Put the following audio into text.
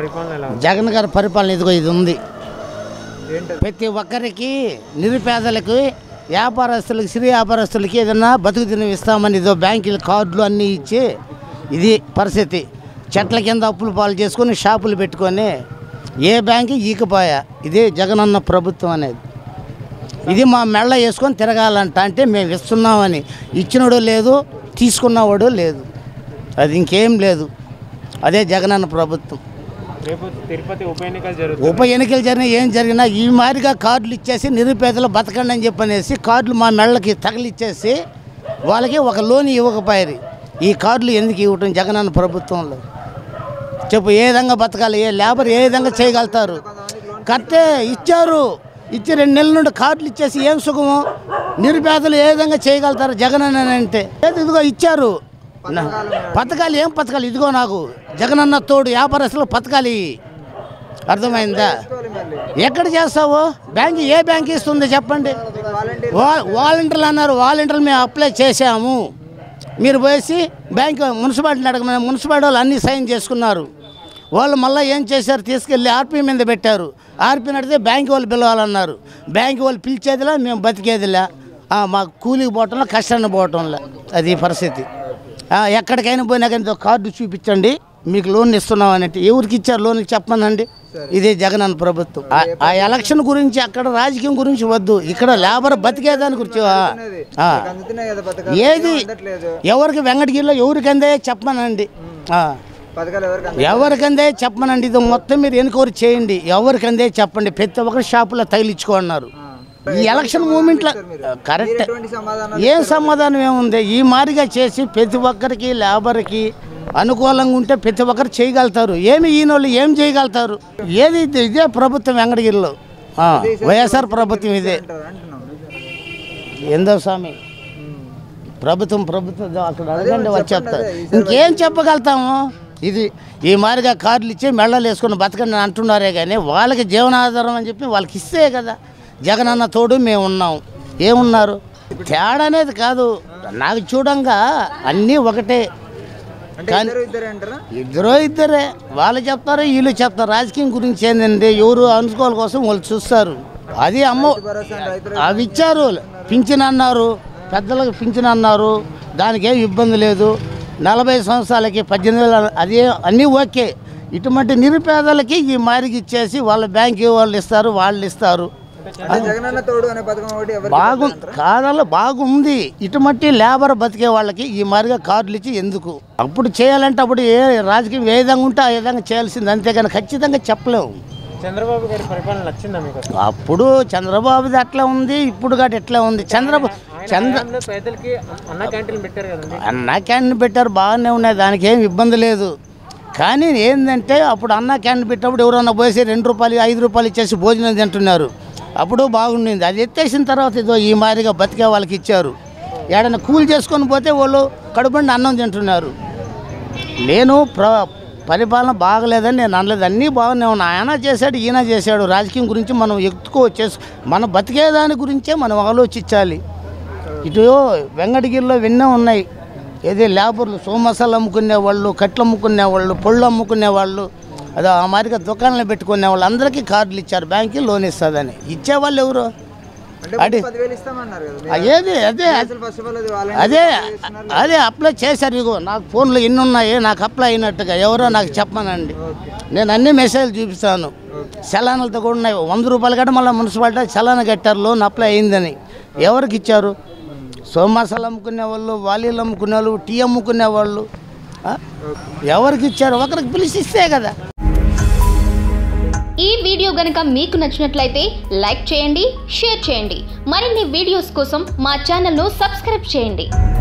పరిపాలన ఎలా ఉంది జగన్ గారి పరిపాలన ఇదిగో ఇది ఉంది ఏంటది ప్రతి ఒక్కరికి నిరుపేదలకు వ్యాపారస్తులకి సిరి వ్యాపారస్తులకి ఏదన్నా బతుకు దినం ఇస్తామని ఇదో బ్యాంకులు కార్డులు అన్నీ ఇచ్చి ఇది పరిస్థితి చెట్ల కింద అప్పులు పాలు చేసుకొని షాపులు పెట్టుకొని ఏ బ్యాంకు ఈకపోయా ఇదే జగనన్న ప్రభుత్వం అనేది ఇది మా మెళ్ళ వేసుకొని తిరగాలంట అంటే మేము ఇస్తున్నామని ఇచ్చినోడు లేదు తీసుకున్నవాడు లేదు అది ఇంకేం లేదు అదే జగనన్న ప్రభుత్వం రేపు తిరుపతి ఉప ఎన్నికలు జరుగుతుంది ఉప ఎన్నికలు జరిగినా ఏం జరిగినా ఈ మాదిరిగా కార్డులు ఇచ్చేసి నిరుపేదలు బతకండి అని చెప్పనేసి కార్డులు మా మెళ్ళకి తగిలిచ్చేసి వాళ్ళకి ఒక లోన్ ఇవ్వకపోయారు ఈ కార్డులు ఎందుకు ఇవ్వటం జగనన్న ప్రభుత్వంలో చెప్పు ఏ విధంగా బతకాలి ఏ లేబర్ ఏ విధంగా చేయగలుగుతారు కట్టే ఇచ్చారు ఇచ్చి రెండు నెలల నుండి కార్డులు ఇచ్చేసి ఏం సుఖము నిరుపేదలు ఏ విధంగా చేయగలుగుతారు జగన్ అని అంటే ఏది ఇదిగో ఇచ్చారు నా- పథకాలు ఏం పథకాలు ఇదిగో నాకు జగనన్న తోడు వ్యాపారస్తులు పథకాలు ఇయ్యి. అర్థమైందా ఎక్కడ చేస్తావు బ్యాంక్ ఏ బ్యాంక్ ఇస్తుంది చెప్పండి వా- వాలంటీర్లు అన్నారు వాలంటీర్లు మేము అప్లై చేసాము మీరు పోసి బ్యాంక్ మున్సిపాలిటీని అడగమని మున్సిపాలిటీ వాళ్ళు అన్నీ సైన్ చేసుకున్నారు వాళ్ళు మళ్ళీ ఏం చేశారు తీసుకెళ్ళి ఆర్పీ మీద పెట్టారు ఆర్పీ నడితే బ్యాంక్ వాళ్ళు పిలవాలన్నారు బ్యాంక్ వాళ్ళు పిలిచేదిలా మేము బతికేదిలా ఆ, మాకు కూలికి పోవటంలో కష్టాన్ని పోవటంలో అది పరిస్థితి ఆ, ఎక్కడికైనా పోయినా కానీ ఇదో కార్డు చూపించండి మీకు లోన్ ఇస్తున్నాం అంటే ఎవరికి ఇచ్చారు లోన్ చెప్పమనండి ఇదే జగనన్న ప్రభుత్వం ఆ- ఆ ఎలక్షన్ గురించి అక్కడ రాజకీయం గురించి వద్దు ఇక్కడ లేబర్ బతికేదాని గురించి ఆ, ఆ. అందుతున్నాయి కదా పథకాలు ఏది అందట్లేదు ఎవరికి వెంకటగిరిలో ఎవరికి అందే చెప్పమనండి ఆ. పథకాలు ఎవరికి అందట్లేదు. ఎవరికి అందే చెప్పమనండి ఇది మొత్తం మీరు ఎన్క్వైరీ చేయండి ఎవరికి అందే చెప్పండి ప్రతి ఒక్కరు షాపులో తగిలించుకున్నారు ఈ ఎలక్షన్ మూమెంట్లో కరెక్ట్ ఎటువంటి సమాధానం ఏం సమాధానం ఏముంది ఈ మాదిరిగా చేసి ప్రతి ఒక్కరికి లేబర్కి అనుకూలంగా ఉంటే ప్రతి ఒక్కరు చేయగలుగుతారు ఏమి ఈయనోళ్ళు ఏం చేయగలుగుతారు ఏది ఇది- ఇదే ప్రభుత్వం వెంకటగిరిలో ఆ, వైఎస్ఆర్ ప్రభుత్వం ఇదే అంటారు అంటున్నాం ఏందో స్వామి ప్రభుత్వం ప్రభుత్వం అక్కడ అడగండి వచ్చి చెప్తారు ఇంకేం చెప్పగలుగుతాము ఇది ఈ మాదిరిగా కార్డులు ఇచ్చి మెళ్ళలు వేసుకుని బతకండి అని అంటున్నారే కానీ వాళ్ళకి జీవనాధారం అని చెప్పి వాళ్ళకి ఇస్తే కదా జగనన్న తోడు మేము ఉన్నాం ఏమున్నారు తేడా అనేది కాదు నాకు చూడంగా అన్నీ ఒకటే అంటే కానీ- ఇద్దరు ఇద్దరే అంటారా ఇద్దరు ఇద్దరే వాళ్ళు చెప్తారు వీళ్ళు చెప్తారు రాజకీయం గురించి ఏంటంటే ఎవరు అనుకోవాలి కోసం వాళ్ళు చూస్తారు అది అమ్మ భరోసా అని రైతులు అవి ఇచ్చారు పింఛన్ అన్నారు పెద్దలకు పింఛన్ అన్నారు దానికి ఏం ఇబ్బంది లేదు నలభై సంవత్సరాలకి పద్దెనిమిది వేల అది అన్నీ ఓకే ఇటువంటి నిరుపేదలకి ఈ మారికి ఇచ్చేసి వాళ్ళ బ్యాంక్ వాళ్ళు ఇస్తారు వాళ్ళు ఇస్తారు అంటే జగనన్న తోడు అనే పథకం ఒకటి ఎవరికి బాగు కాదాల బాగుంది ఇటువంటి లేబర్ బతికే వాళ్ళకి ఈ మాదిరిగా కార్డులు ఇచ్చి ఎందుకు అప్పుడు చేయాలంటే అప్పుడు ఏ రాజకీయం ఏ విధంగా ఉంటే ఆ విధంగా చేయాల్సింది అంతేగాని ఖచ్చితంగా చెప్పలేము చంద్రబాబు గారి పరిపాలన నచ్చిందా మీకు అసలు? అప్పుడు చంద్రబాబుది అట్లా ఉంది ఇప్పుడు గట్ ఎట్లా ఉంది చంద్రబాబు ఆయన చంద్ర హయాంలో పేదలకి అన్న క్యాంటీన్ పెట్టారు కదండి అన్న క్యాంటీన్ పెట్టారు బాగానే ఉన్నాయి దానికి ఏం ఇబ్బంది లేదు కానీ ఏంటంటే అప్పుడు అన్న క్యాంటీన్ పెట్టినప్పుడు ఎవరన్నా పోసి రెండు రూపాయలు ఐదు రూపాయలు ఇచ్చేసి భోజనం తింటున్నారు అప్పుడు బాగుండింది అది ఎత్తేసిన తర్వాత ఇదో ఈ మాదిరిగా బతికే వాళ్ళకి ఇచ్చారు ఏడన్నా కూలి చేసుకొని పోతే వాళ్ళు కడుపుండి అన్నం తింటున్నారు నేను ప్ర పరిపాలన బాగలేదని నేను అనలేదు అన్నీ బాగానే ఉన్నాయి ఆయన చేశాడు ఈయన చేశాడు రాజకీయం గురించి మనం ఎక్కువ చేసు మన బతికేదాని గురించే మనం ఆలోచించాలి ఇటు వెంకటగిరిలో విన్నే ఉన్నాయి ఏది లేబర్లు సోమసాలు అమ్ముకునే వాళ్ళు కట్లు అమ్ముకునే వాళ్ళు పళ్ళు అమ్ముకునే వాళ్ళు అదే ఆ మాదిరిగా దుకాణాలు పెట్టుకునే వాళ్ళు అందరికీ కార్డులు ఇచ్చారు బ్యాంక్కి లోన్ ఇస్తుందని ఇచ్చేవాళ్ళు ఎవరు అంటే అడి పదివేలు ఇస్తామన్నారు కదా ఆ, ఏది అదే అసలు ఫస్ట్ ఆఫ్ ఆల్ అది వాళ్ళ అదే అదే అప్లై చేశారు ఇగో నాకు ఫోన్లో ఎన్ని ఉన్నాయి నాకు అప్లై అయినట్టుగా ఎవరో నాకు చెప్పమనండి నేను అన్ని మెసేజ్లు చూపిస్తాను చలానాలతో కూడా ఉన్నాయి వంద రూపాయలు కట్ట మళ్ళీ మున్సిపాలిటీ చలానా కట్టారు లోన్ అప్లై అయిందని ఎవరికి ఇచ్చారు సోమాసాలు అమ్ముకునే వాళ్ళు వాలీలు అమ్ముకునే వాళ్ళు టీ అమ్ముకునే వాళ్ళు ఆ? ఎవరికి ఇచ్చారు ఒకరికి పిలిచి ఇస్తే కదా ఈ వీడియో గనుక మీకు నచ్చినట్లయితే లైక్ చేయండి షేర్ చేయండి మరిన్ని వీడియోస్ కోసం మా ఛానల్ను సబ్స్క్రైబ్ చేయండి